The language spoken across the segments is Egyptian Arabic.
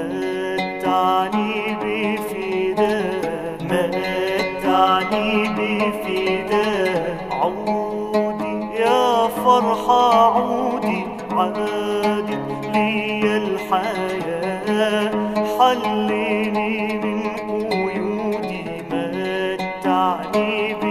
متعني بفداء متعني بفداء عودي يا فرحة عودي عادت لي الحياة حلني من قيودي متعني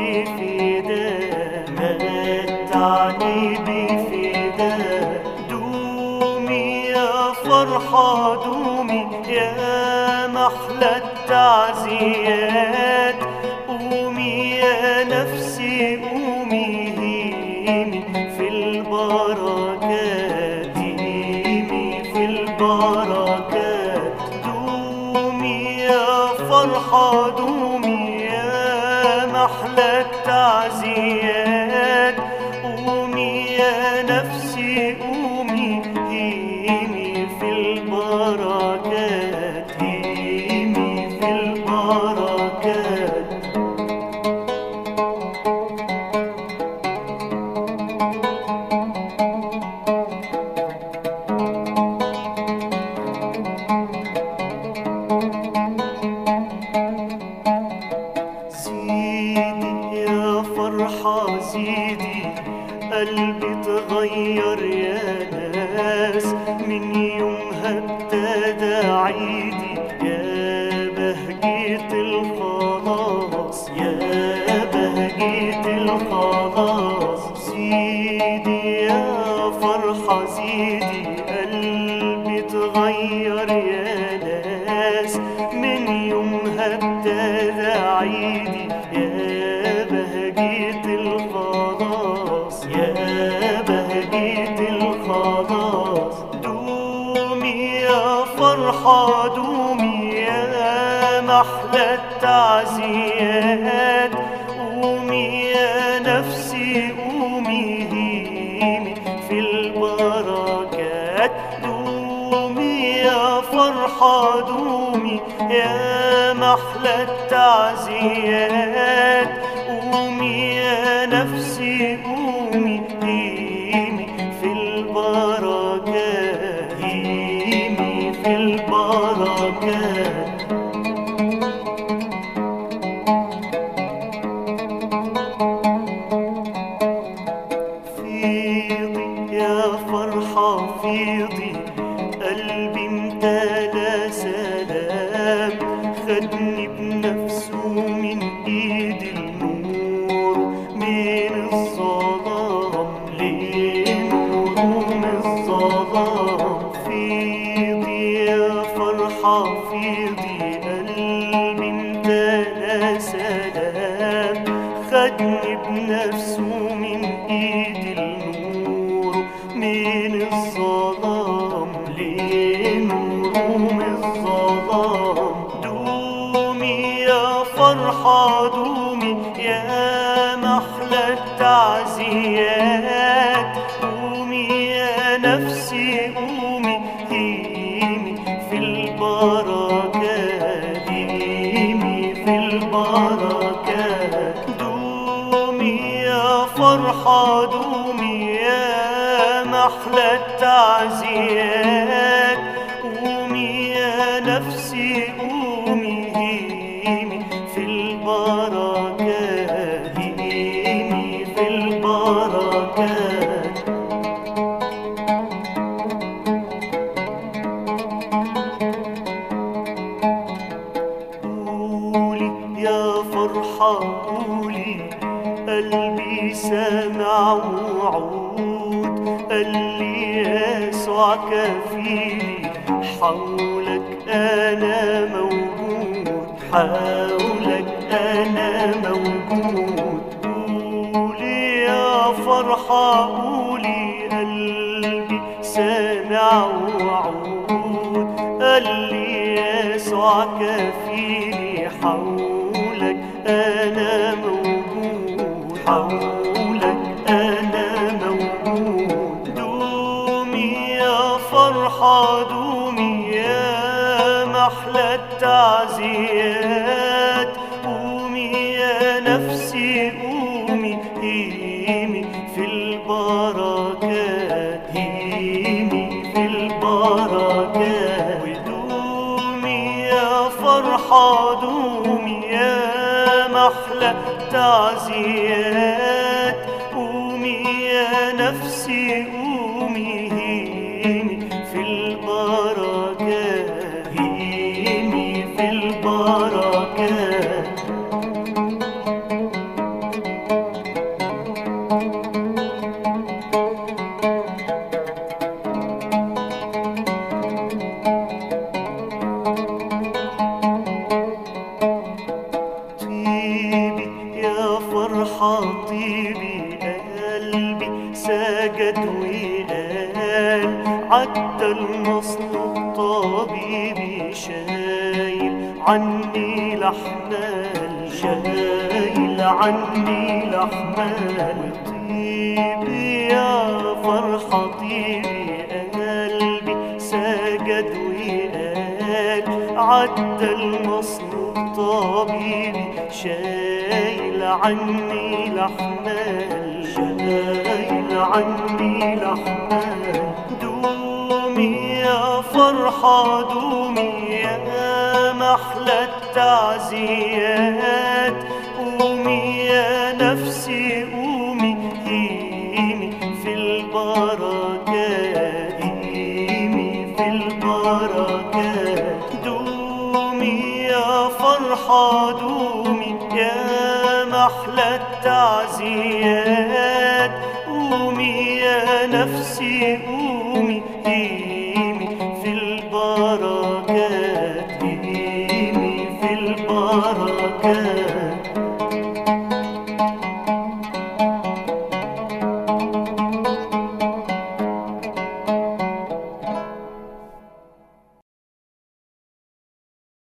بفداء متعني بفداء دومي يا فرحة دومي يا محلى التعزيات قومي يا نفسي قومي هيمي في البركات هيمي في البركات دومي يا فرحة دومي يا محلى التعزيات قومي يا نفسي قومي هيمي في البركات هيمي في البركات زيدي يا فرحة زيدي قلبي تغير يا ناس من يومها ابتدى عيدي يا بهجة الخلاص يا بهجة الخلاص زيدي يا فرحة زيدي قلبي تغير يا ناس من يومها ابتدى عيدي يا بهجة الخلاص يا بهجة الخلاص دومي يا فرحة دومي يا محلى التعزيات قومي يا نفسي قومي هيمي في البركات دومي يا فرحة دومي يا محلى التعزيات قومي يا نفسي قومي هيمي في البركات هيمي في البركات فيضي يا فرحة فيضي قلبي امتلى سلام خدني بنفسه من ايد النور من الظلام لنور من الظلام فيضي يا فرحة فيضي قلبي امتلى سلام خدني بنفسه من ايد النور من الظلام لنور من الظلام دومي يا فرحة دومي يا محلى التعزيات قومي يا نفسي قومي هيمي في البركات هيمي في البركات دومي يا فرحة دومي يا محلى التعزيات قومي يا نفسي قومي هيمي في البركات هيمي في البركات قولي يا فرحة قولي قلبي سامع وعود قال لي يسوع كفيلي حولك أنا موجود حولك أنا موجود قولي يا فرحة قولي قلبي سامع وعود قال لي يسوع كفيلي حولك أنا موجود حولك أنا موجود دومي يا فرحة دومي يا محلى التعزيات قومي يا نفسي قومي هيمي في البركات هيمي في البركات ودومي فرحة دومي يا محلى تعزيات قومي يا نفسي قومي هيمي في البركات هيمي في البركات طيبي يا فرحة طيبي قلبي سجد وقال عدى المصلوب طبيبي شايل عني الأحمال شايل عني الأحمال طيبي يا فرحة طيبي قلبي سجد وقال عدى المصلوب طبيبي شايل عني الأحمال شايل عني الأحمال دومي يا فرحة دومي يا محلى التعزيات قومي يا نفسي قومي هيمي في البركات هيمي في البركات دومي يا فرحة دومي يا محلى التعزيات قومي يا نفسي قومي هيمي في البركات هيمي في البركات